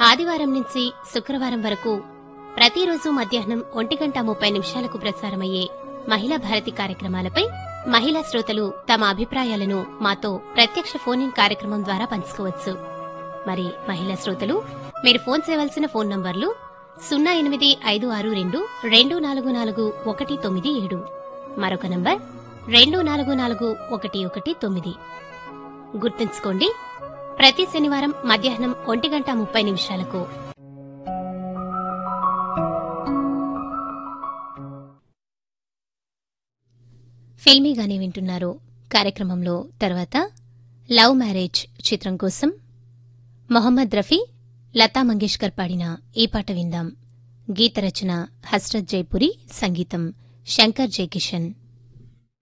ఆదివారం నుంచి శుక్రవారం వరకు ప్రతిరోజు మధ్యాహ్నం ఒంటి గంట ముప్పై నిమిషాలకు ప్రసారమయ్యే మహిళా భారతి కార్యక్రమాలపై మహిళా శ్రోతలు తమ అభిప్రాయాలను మాతో ప్రత్యక్ష ఫోన్ ఇన్ కార్యక్రమం ద్వారా పంచుకోవచ్చు మరి మహిళా శ్రోతలు మీరు ఫోన్ చేయవలసిన ఫోన్ నంబర్లు సున్నా ఎనిమిది ఐదు ఆరు రెండు రెండు నాలుగు నాలుగు ఒకటి తొమ్మిది ఏడు మరొక నంబర్ రెండు నాలుగు నాలుగు ఒకటి ఒకటి తొమ్మిది గుర్తుంచుకోండి ప్రతి శనివారం మధ్యాహ్నం ఒంటి గంట ముప్పై నిమిషాలకు ఫిల్మీగానే వింటున్నారు కార్యక్రమంలో తర్వాత లవ్ మ్యారేజ్ చిత్రం కోసం మొహమ్మద్ రఫీ లతా మంగేష్కర్ పాడిన ఈ పాట విందాం గీత రచన హస్రత్ జైపురి సంగీతం శంకర్ జయకిషన్